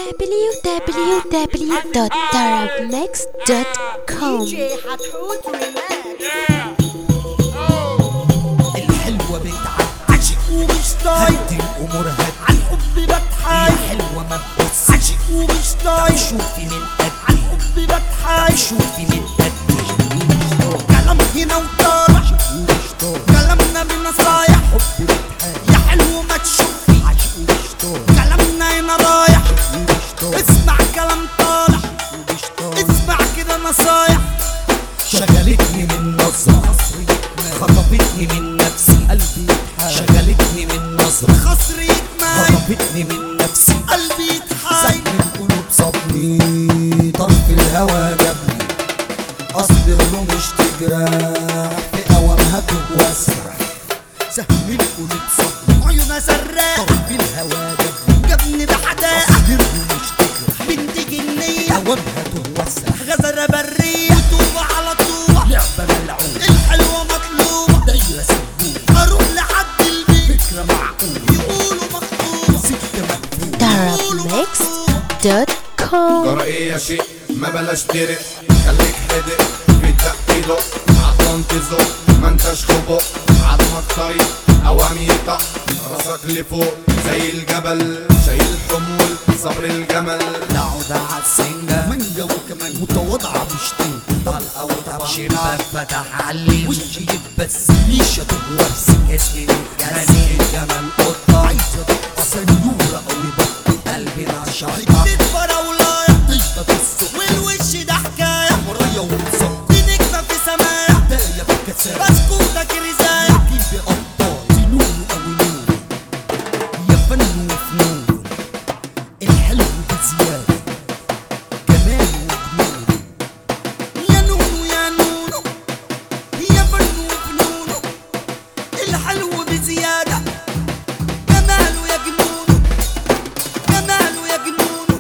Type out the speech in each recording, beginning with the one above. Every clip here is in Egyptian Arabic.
www.tarabnex.com حتحوت ريماكس الحلوة بتعشق ومش طايق هدي الأمور هدي عالحب بتحايل الحلوة ما تبص عشق ومش طايق شوفي من قد عالحب بتحايل شوفي من قد كلام هنا وطالع كلامنا بنصايح حب يا حلو ما تشوفي كلامنا هنا رايح اسمع كلام طالع اسمع كده نصايح شغلتني من نظرة خطفتني من نفسي قلبي شغلتني من نظرة خصري خطفتني من نفسي قلبي يتحايل سهم القلوب صابني طرف الهوى جابني اصبر له مش تجرح في اوامها واسرع سهم القلوب صابني عيونها زراء طرف الهوى جابني جابني بحداقة اصبر له مش تجرح بنت جنية اوامها واسرع غزرة برية طوبة على طوبة لعبة ملعوبة الحلوة مطلوبة دايرة سبوبة اروح لحد البيت فكرة معقولة يقولوا مخطوبة ست مقبولة tarabnex.com جرى ايه يا شيء ما بلاش ترق خليك حدق في الدق دق عطلان تزق ما انتش خبق عظمك طريق اوامي طق راسك لفوق زي الجبل شايل حمول صبر الجمل نقعد على السنجة مانجا وكمان متواضعة مش تنجا طلقة وطبعا شباك فتح علي وشي بس ميشة تبورس اسمي الجمال الجمل قطة عايزة تبقى سنيورة أو يبقى قلبي نشاطة تدفر ولاية تشطة السوق والوش ده حكاية ورايا ومصاب دي نجمة في سمايا داية بكسر بسكوتك رزاية جيب أبطال تنون أو نور يا فن وفنون الحلو بزيادة جمال وجنون يا نونو يا نونو يا فن وفنونه الحلو بزيادة جماله يا جنونه جماله يا جنونه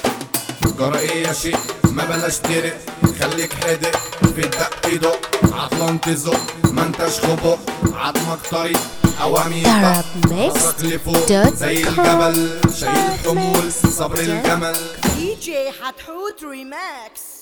جرى ايه يا شيء ما بلاش ترق خليك حدق في الدق دق عطلان تزق ما انتش خبق عظمك طريق اوامي طق راسك لفوق زي الجبل شايل حمول صبر الجمل دي جي حتحوت ريماكس